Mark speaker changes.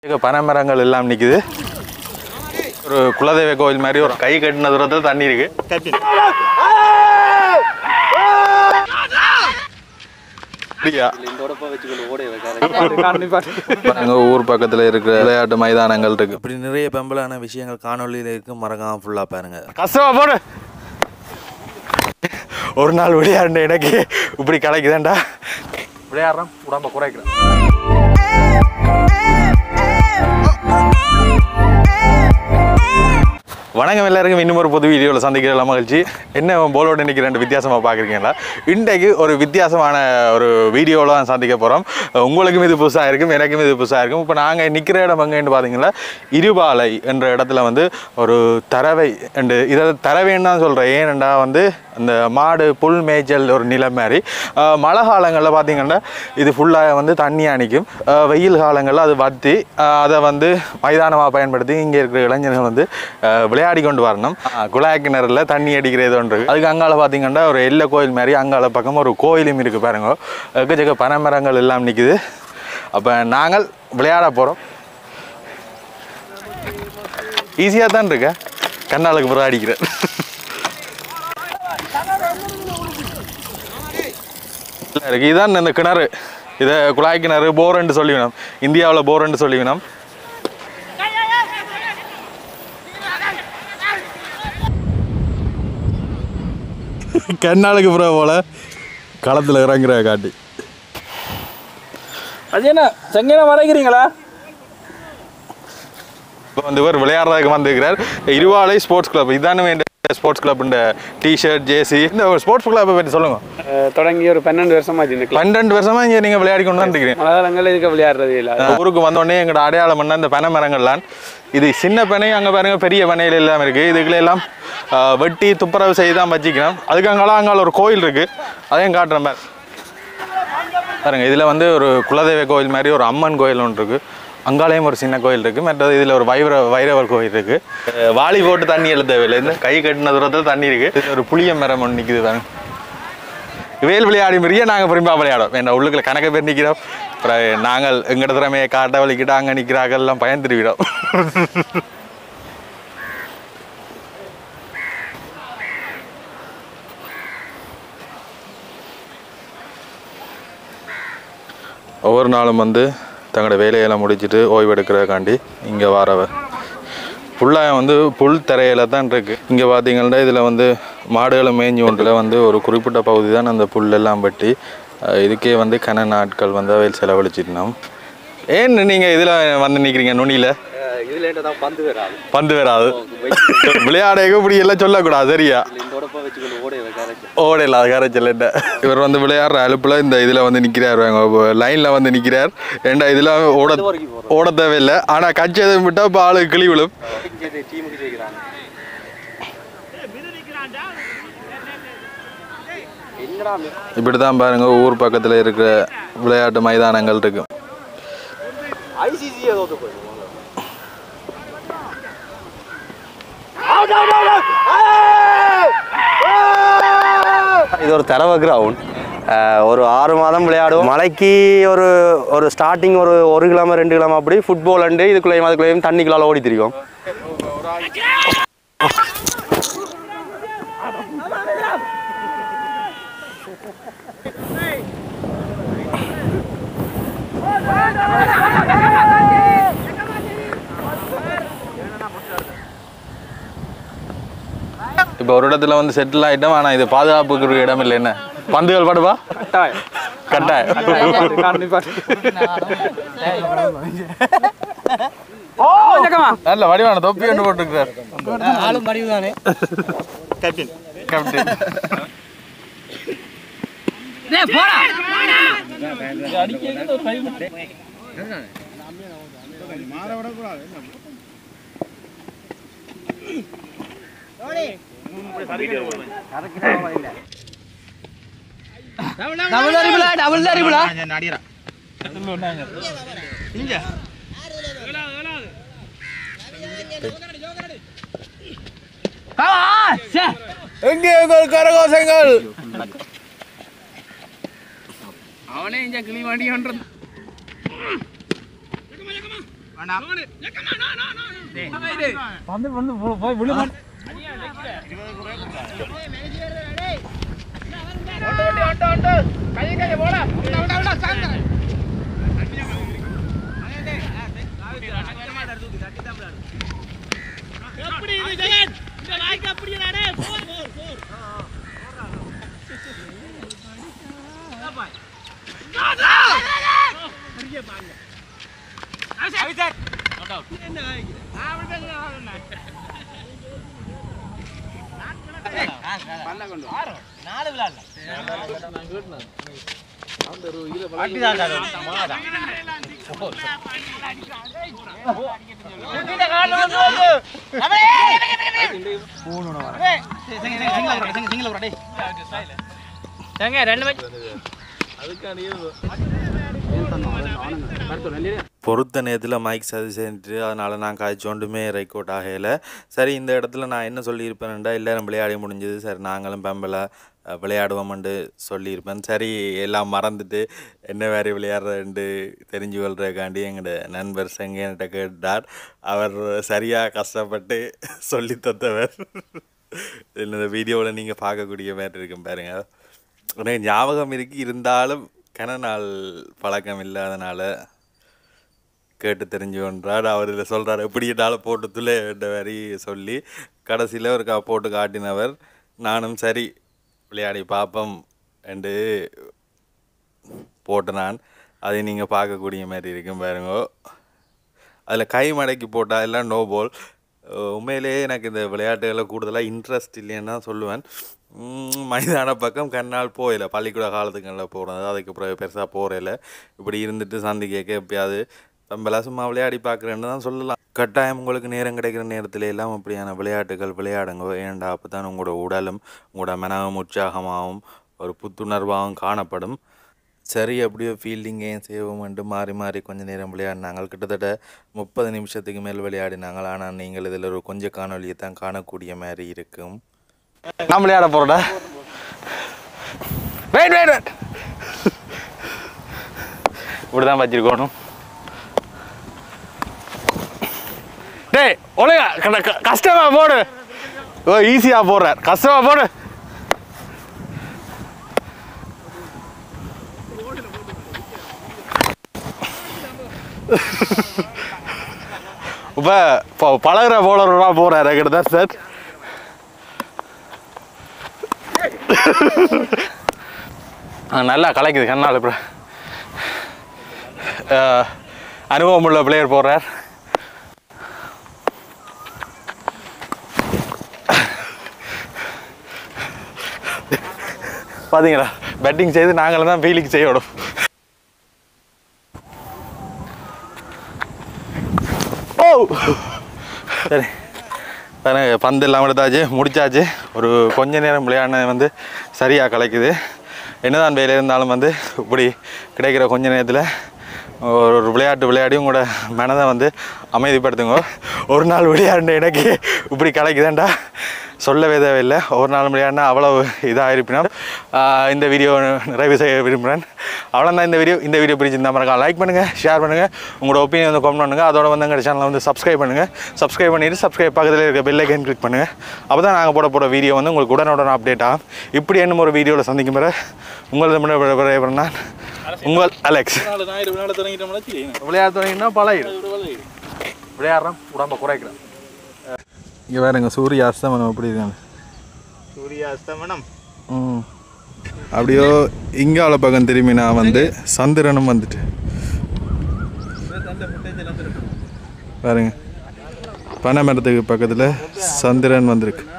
Speaker 1: இங்க பனை மரங்கள் எல்லாம் நிக்குது ஒரு குலதெய்வ கோயில் மாதிரி ஒரு கை கட்டின தூரத்தில் தண்ணி இருக்கு அப்படியா? பாருங்க ஊர் பக்கத்துல இருக்கிற விளையாட்டு மைதானங்கள் இருக்கு
Speaker 2: இப்படி நிறைய பெம்பலான விஷயங்கள் காணொளியில் இருக்கு மறக்காம ஃபுல்லாக பாருங்க
Speaker 1: கஷ்டமா போடு ஒரு நாள் விளையாடுன எனக்கு இப்படி கிடைக்குதாண்டா விளையாடுறோம் உடம்ப குறைக்கிறேன் வணக்கம் எல்லாருக்கும் இன்னும் ஒரு புது வீடியோவில் சந்திக்கிற மகிழ்ச்சி என்ன போலோட இன்னைக்கு ரெண்டு வித்தியாசமாக பார்க்குறீங்களா இன்றைக்கு ஒரு வித்தியாசமான ஒரு வீடியோவில் தான் சந்திக்க போகிறோம் உங்களுக்கும் இது புதுசாக இருக்கும் எனக்கும் இது புதுசாக இருக்கும் இப்போ நாங்கள் நிற்கிற இடம் எங்கன்னு பார்த்தீங்கன்னா இருபாலை என்ற இடத்துல வந்து ஒரு தரவை என்று இதை தரவைன்னு தான் சொல்கிறேன் ஏனெண்டா வந்து அந்த மாடு புல் மேய்ச்சல் ஒரு நிலம் மாதிரி அஹ் மழை காலங்களில் பார்த்தீங்கன்னா இது ஃபுல்லாக வந்து தண்ணி அணிக்கும் அஹ் வெயில் காலங்களில் அது வத்தி அஹ் அதை வந்து மைதானமாக பயன்படுத்தி இங்கே இருக்கிற இளைஞர்கள் வந்து அஹ் விளையாடி கொண்டு வரணும் அஹ் குழாய் கிணறுல தண்ணி அடிக்கிறது ஒன்று இருக்கு. அதுக்கு அங்கால பார்த்தீங்கன்னா ஒரு எல்லை கோயில் மாதிரி அங்கால பக்கம் ஒரு கோயிலும் இருக்குது பாருங்க எக்கச்சக்க பனை மரங்கள் எல்லாம் நிற்குது அப்போ நாங்கள் விளையாட போகிறோம் ஈஸியாக தான் இருக்க கண்ணாளுக்கு பிறகு அடிக்கிறேன் இல்ல, இருக்கு இதான் இந்த கிணறு இதை குழாய் கிணறு போரண்டு சொல்லிவினோம் இந்தியாவில் போரண்டு சொல்லிவினோம் கண்ணாளுக்கு பிறகு போல களத்தில் இறங்குற காட்டி
Speaker 3: அது என்ன செங்கன வரைகிறீங்களா
Speaker 1: இப்போ வந்து இவர் விளையாடுறதுக்கு வந்திருக்கிறார் இருவாலை ஸ்போர்ட்ஸ் கிளப் இதானே ஸ்போர்ட்ஸ் கிளப்ன்ற டிஷர்ட் ஜேசி இந்த ஸ்போர்ட்ஸ் கிளப்பை பற்றி சொல்லுங்க
Speaker 3: தொடங்கி ஒரு பன்னெண்டு வருஷமா இந்த கிளப்
Speaker 1: பன்னெண்டு வருஷமா இங்கே நீங்கள் விளையாடி கொண்டு தான் இருக்கிறீங்க
Speaker 3: மலையாளங்கள் இதுக்கு விளையாடுறதே இல்லை
Speaker 1: இந்த ஊருக்கு வந்தோடனே எங்களோட அடையாளம் என்ன இந்த பனை மரங்கள்லாம் இது சின்ன பனை அங்கே பாருங்க பெரிய பனையில எல்லாம் இருக்குது இதுக்குள்ள எல்லாம் ஆ, வெட்டி துப்புரவு செய்து தான் வச்சிக்கணும் அதுக்கு அங்கால அங்கால ஒரு கோயில் இருக்குது அதையும் காட்டுற மாதிரி பாருங்க இதில் வந்து ஒரு குலதெய்வ கோயில் மாதிரி ஒரு அம்மன் கோயில் ஒன்று இருக்குது அங்காலையும் ஒரு சின்ன கோயில் இருக்குது மற்றது இதில் ஒரு வைர வைரவர் கோயில் இருக்குது வாளி போட்டு தண்ணி எழுத தேவையில்லை இந்த கை கட்டின தூரத்தில் தண்ணி இருக்குது இது ஒரு புளிய மரம் ஒன்று நிற்குது தாங்க வேல் விளையாடி மாதிரியே நாங்கள் விரும்பா விளையாடும் என்ன உள்ளுக்குள்ள கணக்கு பேர் நிற்கிறோம் அப்புறம் நாங்கள் எங்கட திறமையை காட்ட வலிக்கிட்டு அங்கே நிற்கிறாங்கெல்லாம் பயந்துருவிடும் ஒவ்வொரு நாளும் வந்து தங்களோட வேலையெல்லாம் முடிச்சிட்டு ஓய்வு எடுக்கிறதுக்காண்டி இங்கே வரவ ஃபுல்லாக வந்து புல் தரையில தான் இருக்குது இங்கே பார்த்தீங்கன்னா இதில் வந்து மாடுகளை மேய்ஞ்சி ஒன்றில் வந்து ஒரு குறிப்பிட்ட பகுதி தான் அந்த புல்லெல்லாம் வெட்டி அஹ், இதுக்கே வந்து கன நாட்கள் வந்து அவையில் செலவழிச்சிருந்தோம் ஏன் நீங்கள் இதில் வந்து நிற்கிறீங்க நுனியில்
Speaker 3: இதுல தான் பந்து வராது
Speaker 1: பந்து வராது விளையாட இப்படி எல்லாம் சொல்லக்கூடாது சரியா
Speaker 3: இந்த உடப்ப வச்சுக்கொண்டு ஓட வைக்காத
Speaker 1: ஓடையில் அது கரைச்சல் என்ன இவர் வந்து விளையாடுற அலுப்பில் இந்த இதில் வந்து நிற்கிறார் லைனில் வந்து நிற்கிறார் ஏண்டா இதில் ஓட ஓட தேவையில்லை ஆனால் கட்சி எதுவும் விட்டால் இப்போ ஆளு கிளி விழும்
Speaker 3: டீமுக்கு ஜெயிக்கிறாங்க என்னடா
Speaker 1: இப்படி தான் பாருங்க ஊர் பக்கத்தில் இருக்கிற விளையாட்டு மைதானங்கள் இருக்கு
Speaker 3: ஐசிசியே தோத்து போய்
Speaker 4: இது ஒரு தரவ கிரவுண்ட் ஒரு ஆறு மாதம் விளையாடுவோம் மலைக்கு ஒரு ஒரு ஸ்டார்டிங் ஒரு ஒரு கிலோமீட்டர் ரெண்டு கிலோமீட்டர் அப்படி ஃபுட்பால் அண்டு இதுக்குள்ளேயும் அதுக்குள்ளேயும் தண்ணிக்குள்ளால ஓடி திரியும்
Speaker 1: இப்போ ஒரு இடத்துல வந்து செட்டில் ஆகிட்டோம் ஆனால் இது பாதுகாப்புக்கு ஒரு இடம் இல்லை என்ன பந்துகள் படுவா
Speaker 3: கட்டாயம்
Speaker 1: கட்டாயம் நல்ல வடிவான தொப்பி ஒன்று போட்டுருக்கார் கேப்டன் கேப்டன் எங்கே உங்கள் கரகோசங்கள்
Speaker 3: அவனே இங்க கிளி வண்டி ஒன்று
Speaker 2: பொறுத்த நேரத்தில் மைக் சதி செஞ்சுட்டு அதனால் நான் காய்ச்சோண்டுமே ரெக்கார்ட் ஆகலை சரி இந்த இடத்துல நான் என்ன சொல்லியிருப்பேன்டா எல்லாரும் விளையாடி முடிஞ்சது சரி நாங்களும் பெம்பலை அஹ், விளையாடுவோம்னு சொல்லியிருப்பேன் சரி எல்லாம் மறந்துட்டு என்ன வேறு விளையாடுறேன்ட்டு தெரிஞ்சு கொள்றதுக்காண்டி எங்களோட நண்பர் செங்கன்கிட்ட கேட்டார் அவர் சரியாக கஷ்டப்பட்டு சொல்லி தந்தவர் இந்த வீடியோவில் நீங்கள் பார்க்கக்கூடிய மாதிரி இருக்கும் பாருங்க எனக்கு ஞாபகம் இருக்கு இருந்தாலும் கன நாள் பழக்கம் இல்லாதனால கேட்டு தெரிஞ்சு கொண்டார் அவர் இதில் சொல்கிறார் எப்படினாலும் போட்டு துளை என்ற மாதிரி சொல்லி கடைசியில் ஒரு கா போட்டு காட்டினவர் நானும் சரி விளையாடி பார்ப்போம் என்று போட்டு நான் அதை நீங்கள் பார்க்கக்கூடிய மாதிரி இருக்கும் பாருங்க அதில் கை மடக்கி போட்டால் எல்லாம் நோ பால் உண்மையிலேயே எனக்கு இந்த விளையாட்டுகளில் கூடுதலாக இன்ட்ரெஸ்ட் இல்லைன்னு தான் சொல்லுவேன் உம், மைதான பக்கம் கண்ணால் போயில பள்ளிக்கூட காலத்துங்களில் போகிறது அதுக்கு பிறகு பெருசாக போகிறதில்ல இப்படி இருந்துட்டு சந்தி கேட்க எப்பயாவது தம்பலா சும்மா விளையாடி பார்க்குறேன்னு தான் சொல்லலாம் கட்டாயம் உங்களுக்கு நேரம் கிடைக்கிற நேரத்தில் எல்லாம் அப்படியான விளையாட்டுகள் விளையாடுங்க ஏன்டா அப்போ தான் உங்களோட உடலும் உங்களோட மனமும் உற்சாகமாகவும் ஒரு புத்துணர்வாகவும் காணப்படும் சரி அப்படியே ஃபீல்டிங்கையும் சேவமெண்டு மாறி மாறி கொஞ்ச நேரம் விளையாடினாங்க கிட்டத்தட்ட முப்பது நிமிஷத்துக்கு மேல் விளையாடினாங்க ஆனால் நீங்கள் இதில் ஒரு கொஞ்சம் காணொலியை தான் காணக்கூடிய மாதிரி இருக்கும்
Speaker 1: நான் விளையாட போறடா வெயிட் வெயிட் வெயிட் இப்படிதான் வச்சிருக்கணும் டேய் ஒழுங்கா க- க- கஷ்டமா போடு ஓ ஈஸியா போடுறார் கஷ்டமா போடு இப்போ இப்போ பழகுற போலருவா போறாரு கிட்ட சார் ஆ, நல்லா கலைக்குது கண்ணால் இப்போ அனுபவம் உள்ள பிளேயர் போடுறார் பார்த்தீங்களா பெட்டிங் செய்து நாங்களும் தான் ஃபீலிங் செய்யணும் ஓ சரி தானே பந்து எல்லாம் எடுத்தாச்சு முடிச்சாச்சு ஒரு கொஞ்ச நேரம் விளையாடினது வந்து சரியாக கலைக்குது என்னதான் வேலை இருந்தாலும் வந்து இப்படி கிடைக்கிற கொஞ்ச நேரத்தில் ஒரு ஒரு விளையாட்டு விளையாடி உங்களோட மனதை வந்து அமைதிப்படுத்துங்க ஒரு நாள் விளையாடின எனக்கு இப்படி கலைக்குதாண்டா சொல்லவே தேவையில்லை ஒரு நாள் விளையாடினா அவ்வளவு இதாக இருப்பினும் ஆஹ் இந்த வீடியோ நிறைவு செய்ய விரும்புகிறேன் அவ்வளோதான் இந்த வீடியோ இந்த வீடியோ பிடிச்சிருந்தா மறக்காம லைக் பண்ணுங்கள் ஷேர் பண்ணுங்கள் உங்களோட ஒப்பீனியன் வந்து கமெண்ட் பண்ணுங்கள் அதோட வந்து எங்கள் சேனலை வந்து சப்ஸ்கிரைப் பண்ணுங்கள் சப்ஸ்கிரைப் பண்ணிட்டு சப்ஸ்கிரைப் பக்கத்தில் இருக்க பெல் ஐக்கன் கிளிக் பண்ணுங்கள் அப்போ தான் நாங்கள் போட போகிற வீடியோ வந்து உங்களுக்கு உடனுடன் அப்டேட் ஆகும் இப்படி என்ன ஒரு வீடியோவில் சந்திக்கும் பிறகு உங்களது முன்னாடி நான் உங்கள் அலெக்ஸ் விளையாட தொடங்கினா பழகிடும் விளையாடுறோம் உடம்ப குறைக்கிறோம் இங்கே வேறுங்க சூரிய அஸ்தமனம் எப்படி இருக்காங்க
Speaker 5: சூரிய அஸ்தமனம்
Speaker 1: ம் அப்படியோ இங்கால பக்கம் திரும்பி நான் வந்து சந்திரனும் வந்துட்டு பாருங்க பனைமரத்துக்கு பக்கத்தில் சந்திரன் வந்திருக்கு